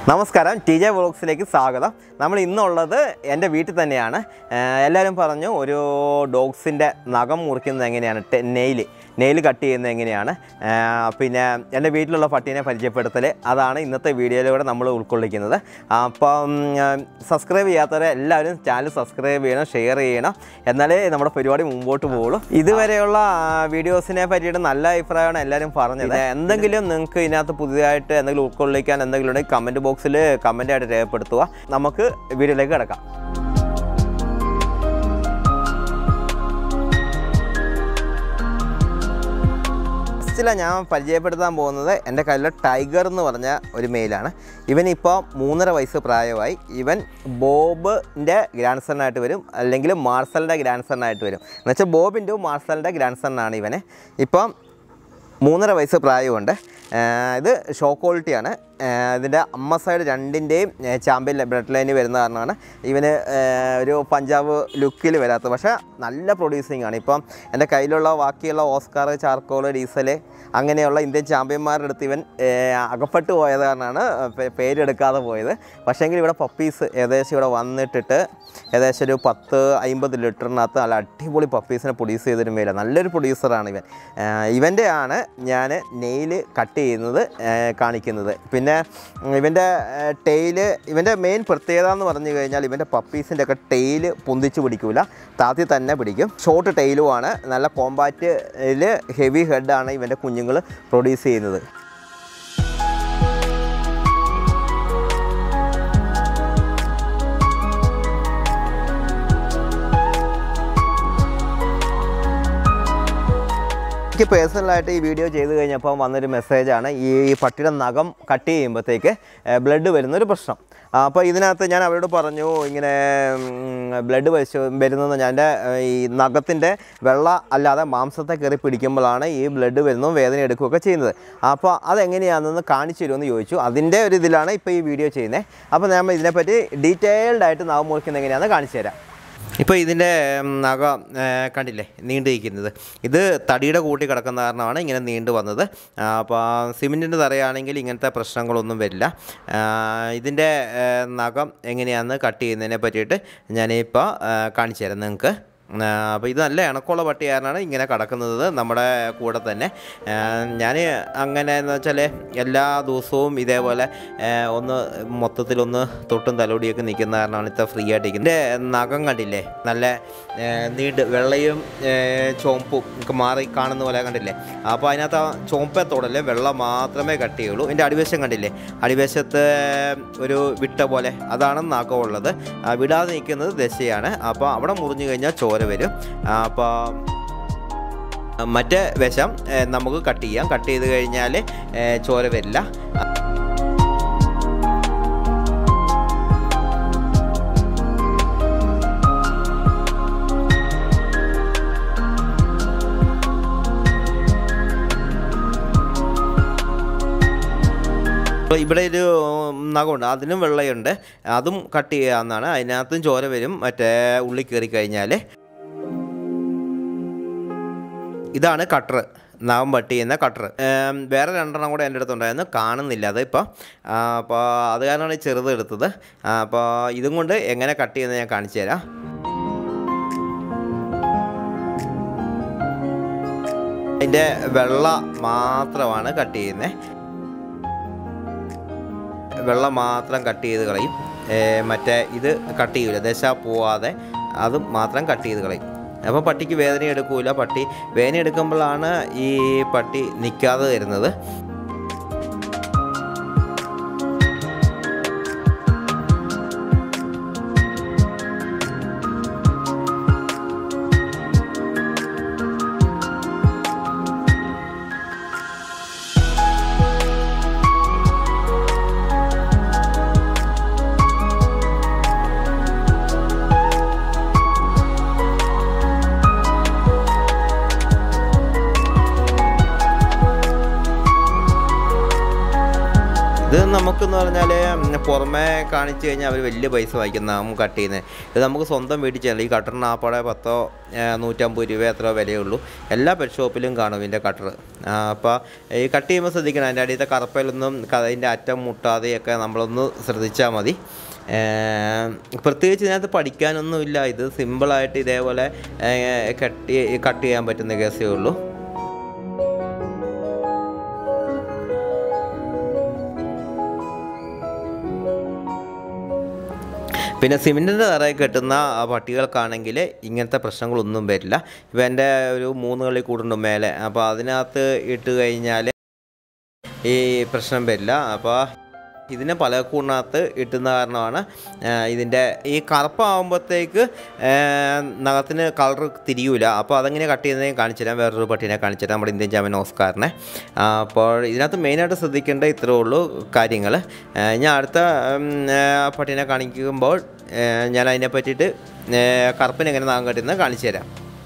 നമസ്കാരം T J വ്ളോഗ്സിലേക്ക് സ്വാഗതം നമ്മൾ ഇന്നുള്ളത് എൻ്റെ വീട്ടിൽ തന്നെയാണ് ഏഹ് എല്ലാവരും പറഞ്ഞു ഒരു ഡോഗ്സിൻ്റെ നഖം മുറിക്കുന്നത് എങ്ങനെയാണ് നെയിൽ നെയിൽ കട്ട് ചെയ്യുന്നത് എങ്ങനെയാണ് ഏഹ് പിന്നെ എൻ്റെ വീട്ടിലുള്ള പട്ടീനെ പരിചയപ്പെടുത്തൽ അതാണ് ഇന്നത്തെ വീഡിയോയിലൂടെ നമ്മൾ ഉൾക്കൊള്ളിക്കുന്നത് അപ്പം സബ്സ്ക്രൈബ് ചെയ്യാത്തവരെ എല്ലാവരും ചാനൽ സബ്സ്ക്രൈബ് ചെയ്യണം ഷെയർ ചെയ്യണം എന്നാലേ നമ്മുടെ പരിപാടി മുമ്പോട്ട് പോകുള്ളൂ ഇതുവരെയുള്ള വീഡിയോസിനെ പറ്റിയിട്ട് നല്ല അഭിപ്രായമാണ് എല്ലാവരും പറഞ്ഞത് എന്തെങ്കിലും നിങ്ങൾക്ക് ഇതിനകത്ത് പുതിയതായിട്ട് എന്തെങ്കിലും ഉൾക്കൊള്ളിക്കാൻ എന്തെങ്കിലും ഉണ്ടെങ്കിൽ കമൻറ്റ് ബോക്സിൽ കമൻ്റ് ആയിട്ട് രേഖപ്പെടുത്തുക നമുക്ക് വീഡിയോയിലേക്ക് കിടക്കാം ഫസ്റ്റിലാണ് ഞാൻ പരിചയപ്പെടുത്താൻ പോകുന്നത് എൻ്റെ കയ്യിൽ ടൈഗർ എന്ന് പറഞ്ഞ ഒരു മെയിലാണ് ഇവനിപ്പോൾ മൂന്നര വയസ്സ് പ്രായമായി ഇവൻ ബോബിൻ്റെ ഗ്രാൻഡ് സണ്ണായിട്ട് വരും അല്ലെങ്കിൽ മാർസലിൻ്റെ ഗ്രാൻഡ് സണ്ണായിട്ട് വരും എന്നുവെച്ചാൽ ബോബിൻ്റെ മാർസലിൻ്റെ ഗ്രാൻഡ് സണ്ണാണ് ഇവന് ഇപ്പം മൂന്നര വയസ്സ് പ്രായമുണ്ട് ആഹ് ഇത് ഷോ ക്വാളിറ്റിയാണ് ആഹ് ഇതിൻ്റെ അമ്മ സൈഡ് രണ്ടിൻ്റെയും ചാമ്പ്യൻ ബ്ലഡ് ലൈനിൽ വരുന്ന കാരണമാണ് ഇവന് ആഹ് ഒരു പഞ്ചാബ് ലുക്കിൽ വരാത്തത് പക്ഷേ നല്ല പ്രൊഡ്യൂസിങ് ആണ് ഇപ്പം എൻ്റെ കയ്യിലുള്ള ബാക്കിയുള്ള ഓസ്കാർ ചാർക്കോൾ ഡീസൽ അങ്ങനെയുള്ള ഇന്ത്യൻ ചാമ്പ്യന്മാരുടെ അടുത്ത് ഇവൻ ആഹ് അകപ്പെട്ടു പോയത് കാരണമാണ് പേ- പേരെടുക്കാതെ പോയത് പക്ഷേങ്കിൽ ഇവിടെ പപ്പീസ് ഏകദേശം ഇവിടെ വന്നിട്ടിട്ട് ഏകദേശം ഒരു പത്ത് അമ്പത് ലിറ്ററിനകത്ത് നല്ല അടിപൊളി പപ്പീസിനെ പ്രൊഡ്യൂസ് ചെയ്തൊരു മേല നല്ലൊരു പ്രൊഡ്യൂസറാണ് ഇവൻ ആഹ് ഇവൻ്റെ ആണ് ഞാൻ നെയിൽ കട്ട് ചെയ്യുന്നത് ആഹ് കാണിക്കുന്നത് പിന്നെ ഉം, ഇവൻ്റെ ടെയില് ഇവൻ്റെ മെയിൻ പ്രത്യേകത എന്ന് പറഞ്ഞു കഴിഞ്ഞാൽ ഇവൻ്റെ പപ്പീസിൻ്റെ ഒക്കെ ടെയില് പൊന്തിച്ച് പിടിക്കൂല താത്തി തന്നെ പിടിക്കും ഷോർട്ട് ടെയിലുമാണ് നല്ല കോമ്പാറ്റിൽ ഹെവി ഹെഡാണ് ഇവൻ്റെ കുഞ്ഞുങ്ങൾ പ്രൊഡ്യൂസ് ചെയ്യുന്നത് എനിക്ക് പേഴ്സണലായിട്ട് ഈ വീഡിയോ ചെയ്ത് കഴിഞ്ഞപ്പോൾ വന്നൊരു മെസ്സേജാണ് ഈ പട്ടിയുടെ നഖം കട്ട് ചെയ്യുമ്പോഴത്തേക്ക് ബ്ലഡ് വരുന്നൊരു പ്രശ്നം അപ്പോൾ ഇതിനകത്ത് ഞാൻ അവരോട് പറഞ്ഞു ഇങ്ങനെ ബ്ലഡ് വലിച്ച് വരുന്നത് ഞാൻ എൻ്റെ ഈ നഖത്തിൻ്റെ വെള്ള അല്ലാതെ മാംസത്തെ കയറി പിടിക്കുമ്പോഴാണ് ഈ ബ്ലഡ് വരുന്നതും വേദന എടുക്കുകയൊക്കെ ചെയ്യുന്നത് അപ്പോൾ അതെങ്ങനെയാണെന്ന് കാണിച്ചു തരുമെന്ന് ചോദിച്ചു അതിൻ്റെ ഒരു ഇതിലാണ് ഇപ്പോൾ ഈ വീഡിയോ ചെയ്യുന്നത് അപ്പോൾ നമ്മൾ ഇതിനെപ്പറ്റി ഡീറ്റെയിൽഡ് ആയിട്ട് നഖം മുറിക്കുന്നത് എങ്ങനെയാണെന്ന് കാണിച്ചു തരാം ഇപ്പോൾ ഇതിൻ്റെ നഖം ഏ, കണ്ടില്ലേ നീണ്ടിരിക്കുന്നത് ഇത് തടിയുടെ കൂട്ടി കിടക്കുന്ന കാരണമാണ് ഇങ്ങനെ നീണ്ടു വന്നത് ആ, അപ്പോൾ സിമെൻറ്റിൻ്റെ തറയാണെങ്കിൽ ഇങ്ങനത്തെ പ്രശ്നങ്ങളൊന്നും വരില്ല ആ, ഇതിൻ്റെ ഏ, നഖം എങ്ങനെയാണെന്ന് കട്ട് ചെയ്യുന്നതിനെ പറ്റിയിട്ട് ഞാനിപ്പോൾ ഏ, കാണിച്ചു തരാം നിങ്ങൾക്ക് അപ്പോൾ ഇത് നല്ല ഇണക്കമുള്ള പട്ടിയാരനാണ് ഇങ്ങനെ കിടക്കുന്നത് നമ്മുടെ കൂടെ തന്നെ ഞാൻ അങ്ങനെ എന്ന് വെച്ചാൽ എല്ലാ ദിവസവും ഇതേപോലെ ആ, ഒന്ന് മൊത്തത്തിലൊന്ന് തൊട്ടും തലോടിയൊക്കെ നിൽക്കുന്ന കാരണമാണ് ഇത്ര ഫ്രീ ആയിട്ട് ഇരിക്കുന്നത് എൻ്റെ നഖം കണ്ടില്ലേ നല്ല ആ, നീണ്ട് വെള്ളയും ആ, ചുവപ്പും ഒക്കെ മാറി കാണുന്ന പോലെ കണ്ടില്ലേ അപ്പോൾ അതിനകത്ത് ആ ചുവപ്പേ തൊടല്ലേ വെള്ള മാത്രമേ കട്ട് ചെയ്യുള്ളൂ എൻ്റെ അടിവശം കണ്ടില്ലേ അടിവശത്ത് ഒരു വിട്ട പോലെ അതാണ് നഖമുള്ളത് ആ, വിടാതെ നിൽക്കുന്നത് ദശയാണ് അപ്പോൾ അവിടെ മുറിഞ്ഞു കഴിഞ്ഞാൽ ചോര വരും ആ, അപ്പോൾ മറ്റേ വശം ഏ, നമുക്ക് കട്ട് ചെയ്യാം കട്ട് ചെയ്ത് കഴിഞ്ഞാൽ ഏ, ചോര വരില്ല അപ്പോൾ ഇവിടെ ഒരു നഖമുണ്ട് അതിനും വെള്ളയുണ്ട് അതും കട്ട് ചെയ്യാവുന്നതാണ് അതിനകത്തും ചോര വരും മറ്റേ ഉള്ളി കയറി കഴിഞ്ഞാൽ ഇതാണ് കട്ടർ നഖം പട്ടി ചെയ്യുന്ന കട്ടർ വേറെ രണ്ടെണ്ണം കൂടെ എൻ്റെ അടുത്തുണ്ടായിരുന്നു കാണുന്നില്ല അത് ഇപ്പോൾ അപ്പോൾ അത് കാരണമാണ് ഈ ചെറുത് എടുത്തത് അപ്പോൾ ഇതും കൊണ്ട് എങ്ങനെ കട്ട് ചെയ്യുന്നത് ഞാൻ കാണിച്ചു തരാം അതിൻ്റെ വെള്ള മാത്രമാണ് കട്ട് ചെയ്യുന്നത് വെള്ള മാത്രം കട്ട് ചെയ്ത് കളയും ഏ, മറ്റേ ഇത് കട്ട് ചെയ്യൂല ദശ പോവാതെ അത് മാത്രം കട്ട് ചെയ്ത് കളയും അപ്പോൾ പട്ടിക്ക് വേദന എടുക്കൂല പട്ടി വേദന എടുക്കുമ്പോഴാണ് ഈ പട്ടി നിൽക്കാതെ വരുന്നത് ഇത് നമുക്കെന്ന് പറഞ്ഞാൽ പുറമേ കാണിച്ചു കഴിഞ്ഞാൽ അവർ വലിയ പൈസ വാങ്ങിക്കും നാം കട്ട് ചെയ്യുന്നത് ഇത് നമുക്ക് സ്വന്തം വീട്ടിൽ ചെല്ലാം ഈ കട്ടറിന് ആപ്പാടെ പത്തോ ആ, നൂറ്റമ്പത് രൂപ എത്ര വിലയുള്ളൂ എല്ലാ പെറ്റ് ഷോപ്പിലും കാണും ഇതിൻ്റെ കട്ടർ അപ്പോൾ ഈ കട്ട് ചെയ്യുമ്പോൾ ശ്രദ്ധിക്കണം അതിൻ്റെ അടിയത്തെ കറുപ്പയിലൊന്നും ക- അതിൻ്റെ അറ്റം മുട്ടാതെയൊക്കെ നമ്മളൊന്ന് ശ്രദ്ധിച്ചാൽ മതി ഏർ, പ്രത്യേകിച്ച് ഇതിനകത്ത് പഠിക്കാനൊന്നുമില്ല ഇത് സിമ്പിളായിട്ട് ഇതേപോലെ ഏർ, കട്ട് കട്ട് ചെയ്യാൻ പറ്റുന്ന കേസേ ഉള്ളൂ പിന്നെ സിമെൻറ്റിൻ്റെ തറയിൽ കെട്ടുന്ന ആ പട്ടികൾക്കാണെങ്കിൽ ഇങ്ങനത്തെ പ്രശ്നങ്ങളൊന്നും വരില്ല ഇപ്പം എൻ്റെ ഒരു മൂന്ന് കളി കൂടുണ്ട് മേലെ അപ്പോൾ അതിനകത്ത് ഇട്ട് കഴിഞ്ഞാൽ ഈ പ്രശ്നം വരില്ല അപ്പോൾ ഇതിനെ പല കൂടിനകത്ത് ഇട്ടുന്ന കാരണമാണ് ആ, ഇതിൻ്റെ ഈ കറുപ്പാകുമ്പോഴത്തേക്ക് നഖത്തിന് കളർ തിരിയൂല അപ്പോൾ അതെങ്ങനെ കട്ട് ചെയ്യുന്നതെന്ന് കാണിച്ചു തരാം വേറൊരു പട്ടീനെ കാണിച്ചു തരാം നമ്മുടെ ഇന്ത്യൻ ചാമ്പ്യൻ ഓസ്കാറിനെ ആ, അപ്പോൾ ഇതിനകത്ത് മെയിനായിട്ട് ശ്രദ്ധിക്കേണ്ട ഇത്രേ ഉള്ളൂ കാര്യങ്ങൾ ഞാൻ അടുത്ത ഉം, ആ, പട്ടീനെ കാണിക്കുമ്പോൾ ആ, ഞാൻ അതിനെ പറ്റിയിട്ട് ആ, കറുപ്പിന് എങ്ങനെ നാഗം കട്ടുന്നത് കാണിച്ചു തരാം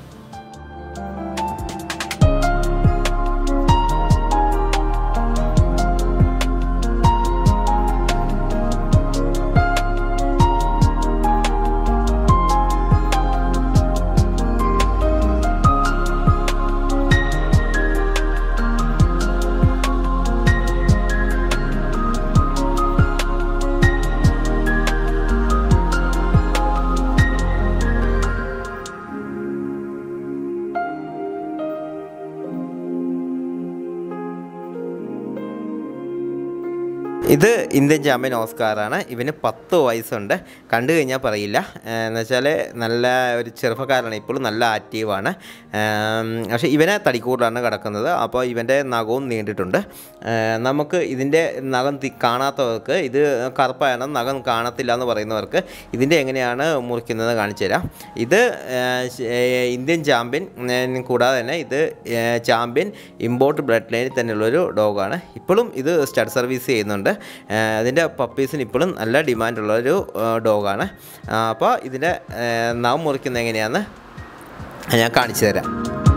ഇത് ഇന്ത്യൻ ചാമ്പ്യൻ ഓസ്കാറാണ് ഇവന് പത്ത് വയസ്സുണ്ട് കണ്ടു കഴിഞ്ഞാൽ പറയില്ല എന്ന് വെച്ചാൽ നല്ല ഒരു ചെറുപ്പക്കാരനാണ് ഇപ്പോഴും നല്ല ആക്റ്റീവാണ് പക്ഷേ ഇവനെ തടിക്കൂടാണ് കിടക്കുന്നത് അപ്പോൾ ഇവൻ്റെ നഖവും നീണ്ടിട്ടുണ്ട് ഏം, നമുക്ക് ഇതിൻ്റെ നഖം തി- കാണാത്തവർക്ക് ഇത് കറുപ്പായാണ് നഖം കാണത്തില്ല എന്ന് പറയുന്നവർക്ക് ഇതിൻ്റെ എങ്ങനെയാണ് മുറിക്കുന്നത് കാണിച്ചു തരാം ഇത് ഏർ, ശ- ഏർ, ഇന്ത്യൻ ചാമ്പ്യൻ ഏർ, കൂടാതെ തന്നെ ഇത് ഏർ, ചാമ്പ്യൻ ഇമ്പോർട്ട് ബ്ലഡ് ലൈനിൽ തന്നെയുള്ളൊരു ഡോഗാണ് ഇപ്പോഴും ഇത് സ്റ്റഡ് സർവീസ് ചെയ്യുന്നുണ്ട് ഏർ, അതിൻ്റെ പപ്പീസിന് ഇപ്പോഴും നല്ല ഡിമാൻഡുള്ളൊരു ഡോഗാണ് അപ്പോൾ ഇതിൻ്റെ ഏർ, നാം മുറിക്കുന്നത് എങ്ങനെയാണെന്ന് ഞാൻ കാണിച്ചു തരാം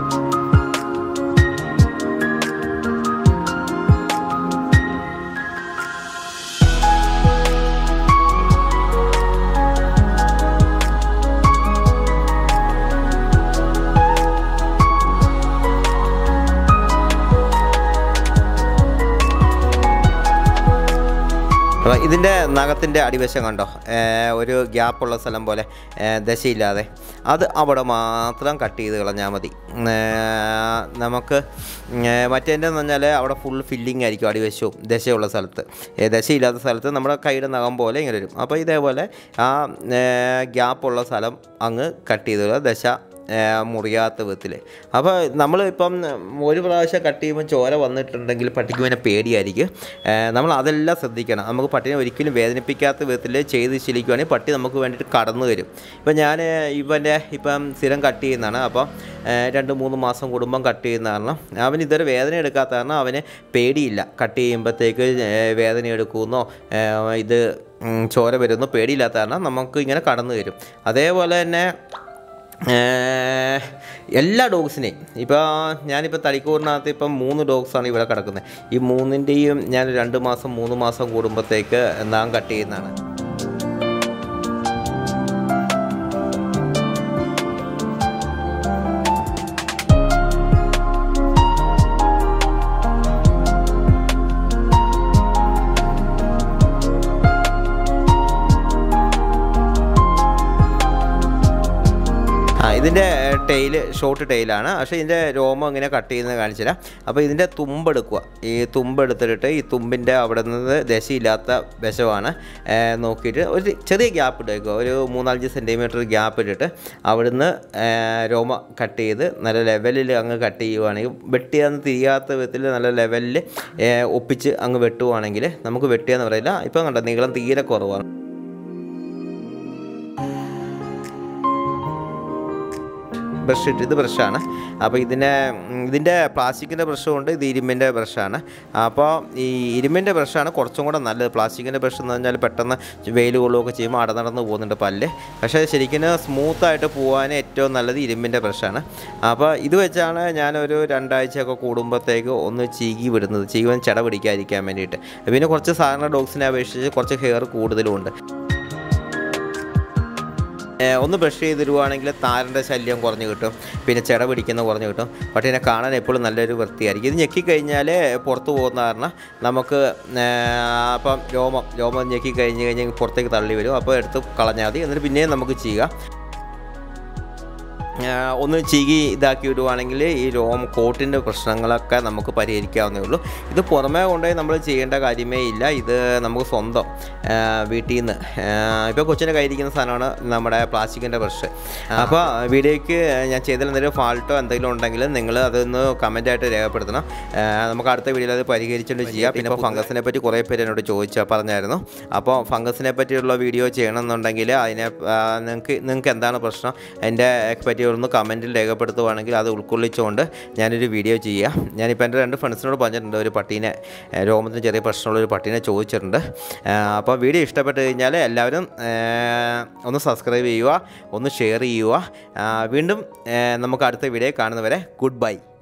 അപ്പോൾ ഇതിൻ്റെ നഖത്തിൻ്റെ അടിവശം കണ്ടോ ഏർ ഒരു ഗ്യാപ്പുള്ള സ്ഥലം പോലെ ഏർ ദശയില്ലാതെ അത് അവിടെ മാത്രം കട്ട് ചെയ്ത് കളഞ്ഞാൽ മതി ഏർ നമുക്ക് മറ്റേൻ്റെ എന്ന് പറഞ്ഞാൽ അവിടെ ഫുൾ ഫില്ലിംഗ് ആയിരിക്കും അടിവശവും ദശയുള്ള സ്ഥലത്ത് ഏർ ദശയില്ലാത്ത സ്ഥലത്ത് നമ്മുടെ കൈയുടെ നഖം പോലെ ഇങ്ങനെ വരും അപ്പോൾ ഇതേപോലെ ആ ഗ്യാപ്പുള്ള സ്ഥലം അങ്ങ് കട്ട് ചെയ്ത് കളയുക. ദശ ഏർ മുറിയാത്ത വിധത്തിൽ അപ്പോൾ നമ്മൾ ഇപ്പം ഒരു പ്രാവശ്യം കട്ട് ചെയ്യുമ്പോൾ ചോര വന്നിട്ടുണ്ടെങ്കിൽ പട്ടിക്ക് പിന്നെ പേടിയായിരിക്കും ഏർ നമ്മൾ അതെല്ലാം ശ്രദ്ധിക്കണം നമുക്ക് പട്ടിനെ ഒരിക്കലും വേദനിപ്പിക്കാത്ത വിധത്തിൽ ചെയ്ത് ശീലിക്കുകയാണെങ്കിൽ പട്ടി നമുക്ക് വേണ്ടിയിട്ട് കടന്നു വരും ഇപ്പം ഞാൻ ഇവൻ്റെ ഇപ്പം സ്ഥിരം കട്ട് ചെയ്യുന്നതാണ് അപ്പോൾ ഏർ രണ്ട് മൂന്ന് മാസം കുടുംബം കട്ട് ചെയ്യുന്ന കാരണം അവൻ ഇതുവരെ വേദന എടുക്കാത്ത കാരണം അവന് പേടിയില്ല കട്ട് ചെയ്യുമ്പോഴത്തേക്ക് ഏർ വേദന എടുക്കുമെന്നോ ഏർ ഇത് ഉം, ചോര വരുമെന്നോ പേടിയില്ലാത്ത കാരണം നമുക്ക് ഇങ്ങനെ കടന്നു വരും അതേപോലെ തന്നെ ഏർ എല്ലാ ഡോഗ്സിനെയും ഇപ്പോൾ ഞാനിപ്പോൾ തളിക്കൂറിനകത്ത് ഇപ്പം മൂന്ന് ഡോഗ്സാണ് ഇവിടെ കിടക്കുന്നത് ഈ മൂന്നിൻ്റെയും ഞാൻ രണ്ട് മാസം മൂന്ന് മാസം കൂടുമ്പോഴത്തേക്ക് നാം കട്ട് ചെയ്യുന്നതാണ് ആ ഇതിൻ്റെ ടെയില് ഷോർട്ട് ടെയിലാണ് പക്ഷേ ഇതിൻ്റെ രോമം ഇങ്ങനെ കട്ട് ചെയ്യുന്നത് കാണിച്ചില്ല അപ്പോൾ ഇതിൻ്റെ തുമ്പെടുക്കുക ഈ തുമ്പെടുത്തിട്ട് ഈ തുമ്പിൻ്റെ അവിടെ നിന്ന് ദശയില്ലാത്ത വിഷമാണ് ഏർ, നോക്കിയിട്ട് ഒരു ചെറിയ ഗ്യാപ്പ് ഇട്ടേക്കുക ഒരു മൂന്നാലഞ്ച് സെൻറ്റിമീറ്റർ ഗ്യാപ്പ് ഇട്ടിട്ട് അവിടുന്ന് ഏർ, രോമ കട്ട് ചെയ്ത് നല്ല ലെവലിൽ അങ്ങ് കട്ട് ചെയ്യുവാണെങ്കിൽ വെട്ടിയാന്ന് തിരിയാത്ത വിധത്തിൽ നല്ല ലെവലിൽ ഒപ്പിച്ച് അങ്ങ് വെട്ടുവാണെങ്കിൽ നമുക്ക് വെട്ടിയെന്ന് പറയില്ല ഇപ്പം കണ്ടോ നീളം തീരെ കുറവാണ് ബ്രഷ് ഇട്ട് ഇത് ബ്രഷാണ് അപ്പോൾ ഇതിനെ ഉം, ഇതിൻ്റെ പ്ലാസ്റ്റിക്കിൻ്റെ ബ്രഷുണ്ട് ഇത് ഇരുമ്പിൻ്റെ ബ്രഷാണ് അപ്പോൾ ഈ ഇരുമ്പിൻ്റെ ബ്രഷാണ് കുറച്ചും കൂടെ നല്ലത് പ്ലാസ്റ്റിക്കിൻ്റെ ബ്രഷ് എന്ന് പറഞ്ഞാൽ പെട്ടെന്ന് വെയിൽ കൊള്ളുകയൊക്കെ ചെയ്യുമ്പോൾ അട നടന്ന് പോകുന്നുണ്ട് പല്ല് പക്ഷേ ശരിക്കും സ്മൂത്തായിട്ട് പോകാൻ ഏറ്റവും നല്ലത് ഇരുമ്പിൻ്റെ ബ്രഷാണ് അപ്പോൾ ഇത് വെച്ചാണ് ഞാനൊരു രണ്ടാഴ്ചയൊക്കെ കൂടുമ്പോഴത്തേക്ക് ഒന്ന് ചീകി വിടുന്നത് ചീകുവാൻ ചട പിടിക്കാതിരിക്കാൻ വേണ്ടിയിട്ട് പിന്നെ കുറച്ച് സാധാരണ ഡോഗ്സിനെ അപേക്ഷിച്ച് കുറച്ച് ഹെയർ കൂടുതലുമുണ്ട് ഏഹ് ഒന്ന് ബ്രഷ് ചെയ്തിരുവാണെങ്കിൽ താരൻ്റെ ശല്യം കുറഞ്ഞ് കിട്ടും പിന്നെ ചെട പിടിക്കുന്ന കുറഞ്ഞ് കിട്ടും പട്ടീനെ കാണാൻ എപ്പോഴും നല്ലൊരു വൃത്തിയായിരിക്കും ഇത് ഞെക്കിക്കഴിഞ്ഞാൽ പുറത്ത് പോകുന്ന കാരണം നമുക്ക് ഏഹ് അപ്പം രോമം രോമം ഞെക്കി കഴിഞ്ഞ് കഴിഞ്ഞാൽ പുറത്തേക്ക് തള്ളി വരും അപ്പോൾ എടുത്ത് കളഞ്ഞാൽ മതി എന്നിട്ട് പിന്നെയും നമുക്ക് ചെയ്യാം ആഹ് ഒന്ന് ചീകി ഇതാക്കി വിടുവാണെങ്കിൽ ഈ രോം കോട്ടിൻ്റെ പ്രശ്നങ്ങളൊക്കെ നമുക്ക് പരിഹരിക്കാവുന്നേ ഉള്ളൂ ഇത് പുറമേ കൊണ്ടുപോയി നമ്മൾ ചെയ്യേണ്ട കാര്യമേ ഇല്ല ഇത് നമുക്ക് സ്വന്തം ആഹ് വീട്ടിൽ നിന്ന് ഇപ്പോൾ കൊച്ചിൻ്റെ കയ്യിരിക്കുന്ന സാധനമാണ് നമ്മുടെ പ്ലാസ്റ്റിക്കിൻ്റെ ബ്രഷ് അപ്പോൾ വീഡിയോയ്ക്ക് ഞാൻ ചെയ്തതിൽ എന്തെങ്കിലും ഫാൾട്ടോ എന്തെങ്കിലും ഉണ്ടെങ്കിൽ നിങ്ങൾ അതൊന്ന് കമൻറ്റായിട്ട് രേഖപ്പെടുത്തണം ആഹ് നമുക്ക് അടുത്ത വീഡിയോയിൽ അത് പരിഹരിച്ചുകൊണ്ട് ചെയ്യാം പിന്നെ ഇപ്പോൾ ഫംഗസിനെ പറ്റി കുറേ പേര് എന്നോട് ചോദിച്ചാൽ പറഞ്ഞായിരുന്നു അപ്പോൾ ഫംഗസിനെ പറ്റിയുള്ള വീഡിയോ ചെയ്യണമെന്നുണ്ടെങ്കിൽ അതിനെ നിങ്ങൾക്ക് നിങ്ങൾക്ക് എന്താണ് പ്രശ്നം എൻ്റെ പറ്റി ഒന്ന് കമൻറ്റിൽ രേഖപ്പെടുത്തുവാണെങ്കിൽ അത് ഉൾക്കൊള്ളിച്ചുകൊണ്ട് ഞാനൊരു വീഡിയോ ചെയ്യാം ഞാനിപ്പോൾ എൻ്റെ രണ്ട് ഫ്രണ്ട്സിനോട് പറഞ്ഞിട്ടുണ്ട് ഒരു പട്ടീനെ ഏഹ് രോമത്തിന് ചെറിയ പ്രശ്നമുള്ള ഒരു പട്ടീനെ ചോദിച്ചിട്ടുണ്ട് ആഹ് അപ്പോൾ വീഡിയോ ഇഷ്ടപ്പെട്ട് കഴിഞ്ഞാൽ എല്ലാവരും ഏഹ് ഒന്ന് സബ്സ്ക്രൈബ് ചെയ്യുക ഒന്ന് ഷെയർ ചെയ്യുക ആഹ് വീണ്ടും ഏഹ് നമുക്ക് അടുത്ത വീഡിയോ കാണുന്നവരെ ഗുഡ് ബൈ